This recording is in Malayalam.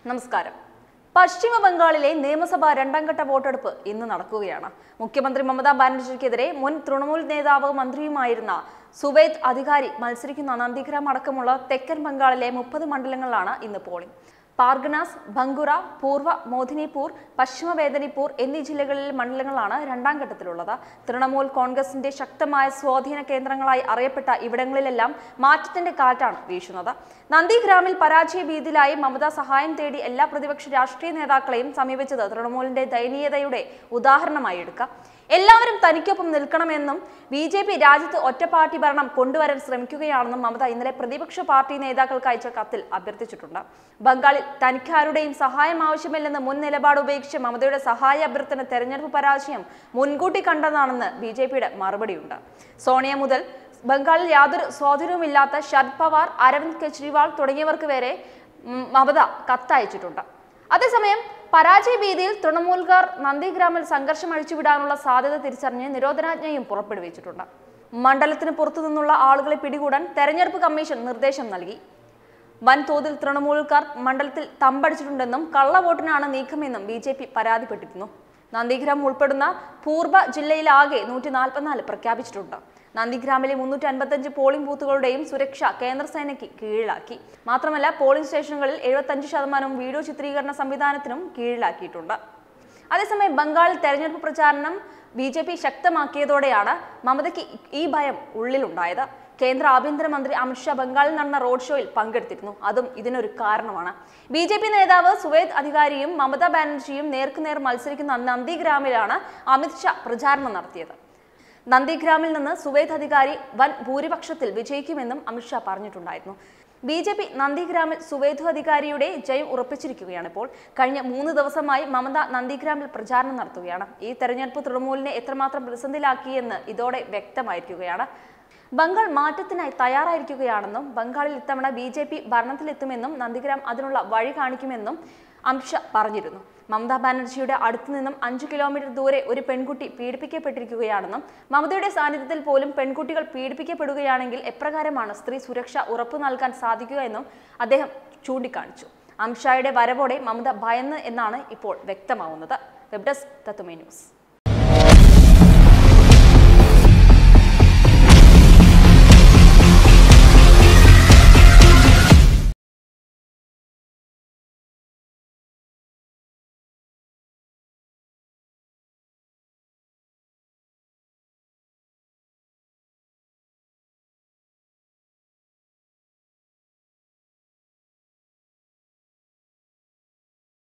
നമസ്കാരം പശ്ചിമ ബംഗാളിലെ നിയമസഭാ രണ്ടാം ഘട്ട വോട്ടെടുപ്പ് ഇന്ന് നടക്കുകയാണ് മുഖ്യമന്ത്രി മമതാ ബാനർജിക്കെതിരെ മുൻ തൃണമൂൽ നേതാവ് മന്ത്രിയുമായിരുന്ന സുവേദ് അധികാരി മത്സരിക്കുന്ന നന്ദിഗ്രാം അടക്കമുള്ള തെക്കൻ ബംഗാളിലെ മുപ്പത് മണ്ഡലങ്ങളിലാണ് ഇന്ന് പോളിംഗ് പാർഗനാസ് ബങ്കുറ പൂർവ്വ മോദിനിപൂർ പശ്ചിമ വേദനിപൂർ എന്നീ ജില്ലകളിലെ മണ്ഡലങ്ങളാണ് രണ്ടാം ഘട്ടത്തിലുള്ളത് തൃണമൂൽ കോൺഗ്രസിന്റെ ശക്തമായ സ്വാധീന കേന്ദ്രങ്ങളായി അറിയപ്പെട്ട ഇവിടങ്ങളിലെല്ലാം മാറ്റത്തിന്റെ കാറ്റാണ് വീശുന്നത് നന്ദിഗ്രാമിൽ പരാജയ ഭീതിയിലായി മമത സഹായം തേടി എല്ലാ പ്രതിപക്ഷ രാഷ്ട്രീയ നേതാക്കളെയും സമീപിച്ചത് തൃണമൂലിന്റെ ദയനീയതയുടെ ഉദാഹരണമായി എടുക്കാം എല്ലാവരും തനിക്കൊപ്പം നിൽക്കണമെന്നും ബി ജെ പി രാജ്യത്ത് ഒറ്റപ്പാർട്ടി ഭരണം കൊണ്ടുവരാൻ ശ്രമിക്കുകയാണെന്നും മമത ഇന്നലെ പ്രതിപക്ഷ പാർട്ടി നേതാക്കൾക്ക് അയച്ച കത്തിൽ അഭ്യർത്ഥിച്ചിട്ടുണ്ട് ബംഗാളിൽ തനിക്കാരുടെയും സഹായം ആവശ്യമില്ലെന്ന് മുൻ നിലപാട് ഉപേക്ഷിച്ച് മമതയുടെ സഹായ അഭ്യർത്ഥന തെരഞ്ഞെടുപ്പ് പരാജയം മുൻകൂട്ടി കണ്ടതാണെന്ന് ബി ജെ പിയുടെ മറുപടിയുണ്ട് സോണിയ മുതൽ ബംഗാളിൽ യാതൊരു സ്വാധീനവുമില്ലാത്ത ശരത് പവാർ അരവിന്ദ് കെജ്രിവാൾ തുടങ്ങിയവർക്ക് വരെ ഉം, മമത കത്തയച്ചിട്ടുണ്ട് അതേസമയം പരാജയ ഭീതിയിൽ തൃണമൂൽക്കാർ നന്ദിഗ്രാമിൽ സംഘർഷം അഴിച്ചുവിടാനുള്ള സാധ്യത തിരിച്ചറിഞ്ഞ് നിരോധനാജ്ഞയും പുറപ്പെടുവിച്ചിട്ടുണ്ട് മണ്ഡലത്തിന് പുറത്തു നിന്നുള്ള ആളുകളെ പിടികൂടാൻ തെരഞ്ഞെടുപ്പ് കമ്മീഷൻ നിർദ്ദേശം നൽകി വൻതോതിൽ തൃണമൂൽക്കാർ മണ്ഡലത്തിൽ തമ്പടിച്ചിട്ടുണ്ടെന്നും കള്ളവോട്ടിനാണ് നീക്കമെന്നും ബി ജെ പി പരാതിപ്പെട്ടിരുന്നു നന്ദിഗ്രാം ഉൾപ്പെടുന്ന പൂർവ്വ ജില്ലയിലാകെ നൂറ്റി നാൽപ്പത്തിനാല് പ്രഖ്യാപിച്ചിട്ടുണ്ട് നന്ദിഗ്രാമിലെ മുന്നൂറ്റി അൻപത്തഞ്ച് പോളിംഗ് ബൂത്തുകളുടെയും സുരക്ഷ കേന്ദ്രസേനയ്ക്ക് കീഴിലാക്കി മാത്രമല്ല പോളിംഗ് സ്റ്റേഷനുകളിൽ എഴുപത്തഞ്ച് ശതമാനവും വീഡിയോ ചിത്രീകരണ സംവിധാനത്തിനും കീഴിലാക്കിയിട്ടുണ്ട് അതേസമയം ബംഗാളിൽ തെരഞ്ഞെടുപ്പ് പ്രചാരണം ബി ജെ പി ശക്തമാക്കിയതോടെയാണ് മമതയ്ക്ക് ഈ ഭയം ഉള്ളിലുണ്ടായത് കേന്ദ്ര ആഭ്യന്തരമന്ത്രി അമിത്ഷാ ബംഗാളിൽ നടന്ന റോഡ് ഷോയിൽ പങ്കെടുത്തിരുന്നു അതും ഇതിനൊരു കാരണമാണ് ബി ജെ പി നേതാവ് സുവേദ് അധികാരിയും മമതാ ബാനർജിയും നേർക്കുനേർ മത്സരിക്കുന്ന നന്ദിഗ്രാമിലാണ് അമിത്ഷാ പ്രചാരണം നടത്തിയത് നന്ദിഗ്രാമിൽ നിന്ന് സുവേദ് അധികാരി വൻ ഭൂരിപക്ഷത്തിൽ വിജയിക്കുമെന്നും അമിത്ഷാ പറഞ്ഞിട്ടുണ്ടായിരുന്നു ബി ജെ പി നന്ദിഗ്രാമിൽ സുവേദു അധികാരിയുടെ ജയം ഉറപ്പിച്ചിരിക്കുകയാണ് ഇപ്പോൾ കഴിഞ്ഞ മൂന്ന് ദിവസമായി മമത നന്ദിഗ്രാമിൽ പ്രചാരണം നടത്തുകയാണ് ഈ തെരഞ്ഞെടുപ്പ് തൃണമൂലിനെ എത്രമാത്രം പ്രതിസന്ധിയിലാക്കിയെന്ന് ഇതോടെ വ്യക്തമായിരിക്കുകയാണ് ബംഗാൾ മാറ്റത്തിനായി തയ്യാറായിരിക്കുകയാണെന്നും ബംഗാളിൽ ഇത്തവണ ബി ജെ പി ഭരണത്തിലെത്തുമെന്നും നന്ദിഗ്രാം അതിനുള്ള വഴി കാണിക്കുമെന്നും അമിത്ഷാ പറഞ്ഞിരുന്നു മമതാ ബാനർജിയുടെ അടുത്തു നിന്നും അഞ്ചു കിലോമീറ്റർ ദൂരെ ഒരു പെൺകുട്ടി പീഡിപ്പിക്കപ്പെട്ടിരിക്കുകയാണെന്നും മമതയുടെ സാന്നിധ്യത്തിൽ പോലും പെൺകുട്ടികൾ പീഡിപ്പിക്കപ്പെടുകയാണെങ്കിൽ എപ്രകാരമാണ് സ്ത്രീ സുരക്ഷ ഉറപ്പു നൽകാൻ സാധിക്കുക എന്നും അദ്ദേഹം ചൂണ്ടിക്കാണിച്ചു അമിത്ഷായുടെ വരവോടെ മമത ഭയന്ന് എന്നാണ് ഇപ്പോൾ വ്യക്തമാവുന്നത് വെബ് ഡെസ്ക് തത്തുമേ ന്യൂസ്